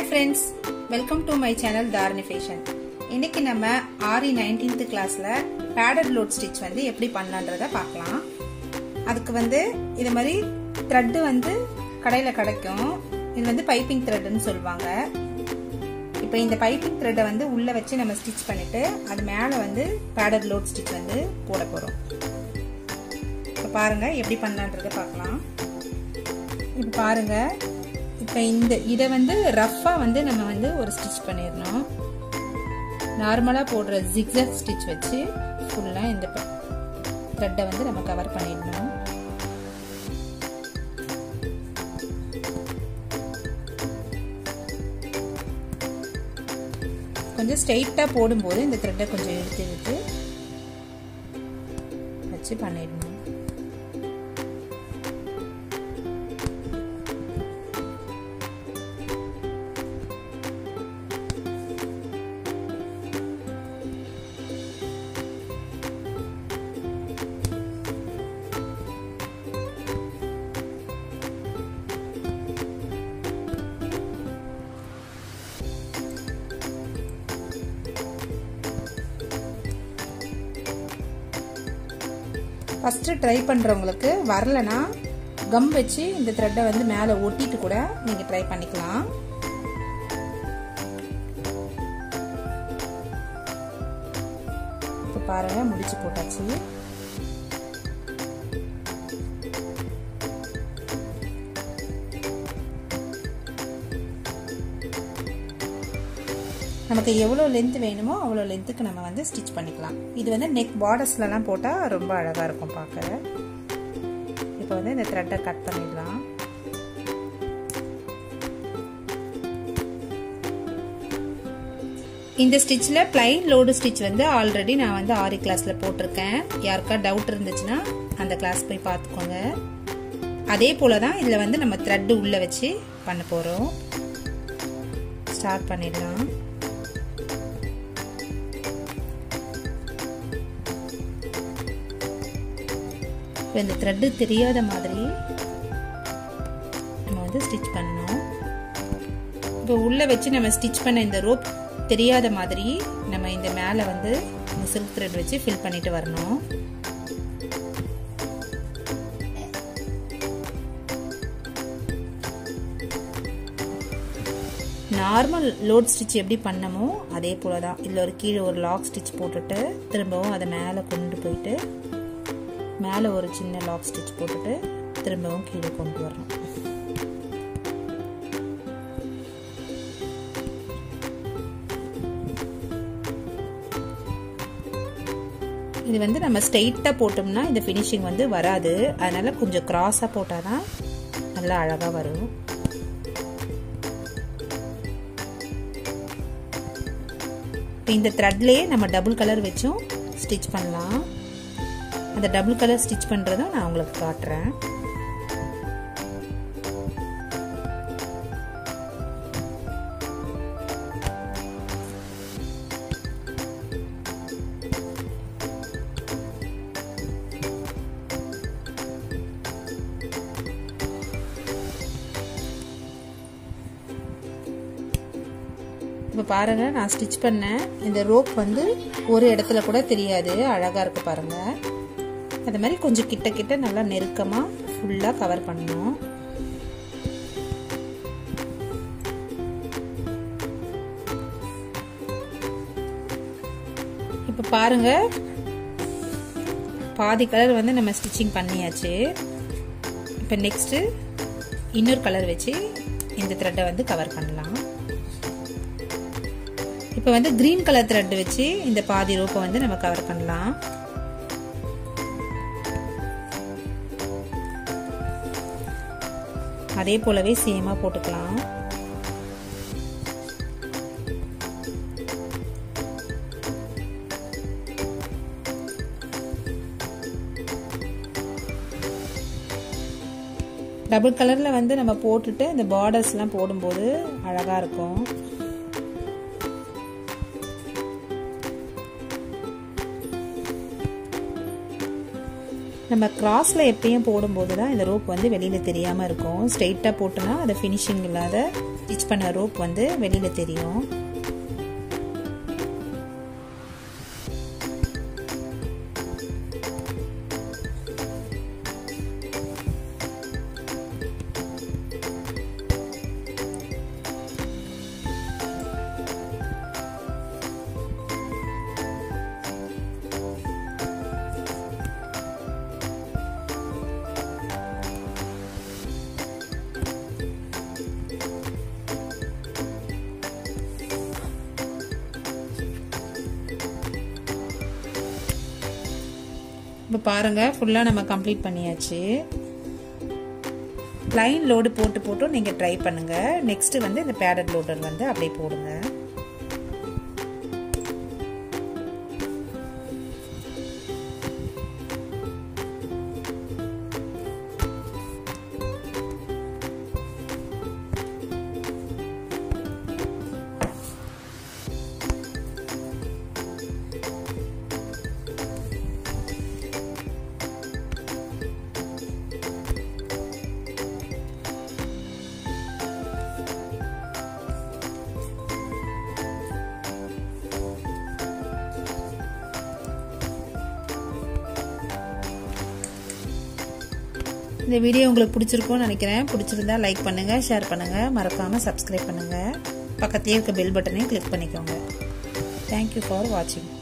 hi friends welcome to my channel Dharani fashion இன்னைக்கு நம்ம aari nineteenth கிளாஸ்ல பேடட் லோட் ஸ்டிச் வந்து எப்படி பண்ணலான்றத பார்க்கலாம் அதுக்கு வந்து இது மாதிரி த்ரெட்டு வந்து கடையில் கிடைக்கும் இது வந்து பைப்பிங் த்ரெட்டுன்னு சொல்லுவாங்க இப்போ இந்த பைப்பிங் த்ரெட்டை வந்து உள்ளே வச்சு நம்ம ஸ்டிச் பண்ணிட்டு அது மேலே வந்து பேடட் லோட் ஸ்டிச் வந்து போட போகிறோம் இப்போ பாருங்க எப்படி பண்ணலான்றத பார்க்கலாம் இப்போ பாருங்க இப்போ இந்த இதை வந்து ரஃப்பாக வந்து நம்ம வந்து ஒரு ஸ்டிச் பண்ணிடணும் நார்மலாக போடுற ஜிக்ஸக் ஸ்டிச் வச்சு ஃபுல்லாக இந்த த்ரெட்டை வந்து நம்ம கவர் பண்ணிடணும் கொஞ்சம் ஸ்ட்ரெயிட்டாக போடும்போது இந்த த்ரெட்டை கொஞ்சம் இழுத்து இழுத்து வச்சு பண்ணிடணும் ஃபஸ்ட்டு ட்ரை பண்ணுறவங்களுக்கு வரலனா கம் வச்சு இந்த த்ரெட்டை வந்து மேலே ஒட்டிட்டு கூட நீங்கள் ட்ரை பண்ணிக்கலாம் இப்போ பாருங்கள் முடிச்சு போட்டாச்சு நமக்கு எவ்வளோ லென்த் வேணுமோ அவ்வளோ லென்த்துக்கு நம்ம வந்து ஸ்டிச் பண்ணிக்கலாம் இது வந்து நெக் பார்டர்ஸ்லலாம் போட்டால் ரொம்ப அழகாக இருக்கும் பார்க்க இப்போ வந்து இந்த த்ரெட்டை கட் பண்ணிடலாம் இந்த ஸ்டிச்சில் பிளைன் லோடு ஸ்டிச் வந்து ஆல்ரெடி நான் வந்து ஆரி கிளாஸில் போட்டிருக்கேன் யாருக்கா டவுட் இருந்துச்சுன்னா அந்த கிளாஸ் போய் பார்த்துக்கோங்க அதே போல தான் இதில் வந்து நம்ம த்ரெட்டு உள்ளே வச்சு பண்ண போகிறோம் ஸ்டார்ட் பண்ணிடலாம் இப்போ இந்த த்ரெட்டு தெரியாத மாதிரி நம்ம வந்து ஸ்டிச் பண்ணணும் இப்போ உள்ளே வச்சு நம்ம ஸ்டிச் பண்ண இந்த ரோப் தெரியாத மாதிரி நம்ம இந்த மேலே வந்து இந்த சில்க் த்ரெட் வச்சு ஃபில் பண்ணிட்டு வரணும் நார்மல் லோட் ஸ்டிச் எப்படி பண்ணமோ அதே போல தான் இதில் ஒரு கீழே ஒரு லாக் ஸ்டிச் போட்டுட்டு திரும்பவும் அதை மேலே கொண்டு போயிட்டு மேலே ஒரு சின்ன லாக் ஸ்டிச் போட்டுட்டு திரும்பவும் கீழே கொண்டு வரணும் இது வந்து நம்ம ஸ்ட்ரெயிட்டாக போட்டோம்னா இந்த ஃபினிஷிங் வந்து வராது அதனால கொஞ்சம் கிராஸாக போட்டால் தான் நல்லா அழகாக வரும் இப்போ இந்த த்ரெட்லேயே நம்ம டபுள் கலர் வச்சும் ஸ்டிச் பண்ணலாம் அந்த டபுள் கலர் ஸ்டிச் பண்ணுறதும் நான் உங்களுக்கு காட்டுறேன் இப்போ பாருங்க நான் ஸ்டிச் பண்ணேன் இந்த ரோப் வந்து ஒரு இடத்துல கூட தெரியாது அழகாக இருக்கு பாருங்க அது மாதிரி கொஞ்சம் கிட்ட கிட்ட நல்லா நெருக்கமாக ஃபுல்லாக கவர் பண்ணணும் இப்போ பாருங்க பாதி கலர் வந்து நம்ம ஸ்டிச்சிங் பண்ணியாச்சு இப்போ நெக்ஸ்ட்டு இன்னொரு கலர் வச்சு இந்த த்ரெட்டை வந்து கவர் பண்ணலாம் இப்போ வந்து க்ரீன் கலர் த்ரெட் வச்சு இந்த பாதி ரோப்பை வந்து நம்ம கவர் பண்ணலாம் அதே போலவே சேமாக போட்டுக்கலாம் டபுள் கலரில் வந்து நம்ம போட்டுட்டு இந்த பார்டர்ஸ்லாம் போடும்போது அழகாக இருக்கும் நம்ம கிராஸில் எப்பயும் போடும்போது தான் இந்த ரோப் வந்து வெளியில் தெரியாமல் இருக்கும் ஸ்ட்ரெயிட்டாக போட்டோன்னா அதை ஃபினிஷிங் இல்லாத ஸ்டிச் பண்ண ரோப் வந்து வெளியில் தெரியும் இப்போ பாருங்கள் ஃபுல்லாக நம்ம கம்ப்ளீட் பண்ணியாச்சு லைன் லோடு போட்டு போட்டும் நீங்கள் ட்ரை பண்ணுங்கள் நெக்ஸ்ட்டு வந்து இந்த பேடட் லோடர் வந்து அப்படியே போடுங்க இந்த வீடியோ உங்களுக்கு பிடிச்சிருக்கும்னு நினைக்கிறேன் பிடிச்சிருந்தா லைக் பண்ணுங்கள் ஷேர் பண்ணுங்கள் மறக்காமல் சப்ஸ்கிரைப் பண்ணுங்கள் பக்கத்துலேயே இருக்க பெல் பட்டனையும் கிளிக் பண்ணிக்கோங்க தேங்க்யூ ஃபார் வாட்சிங்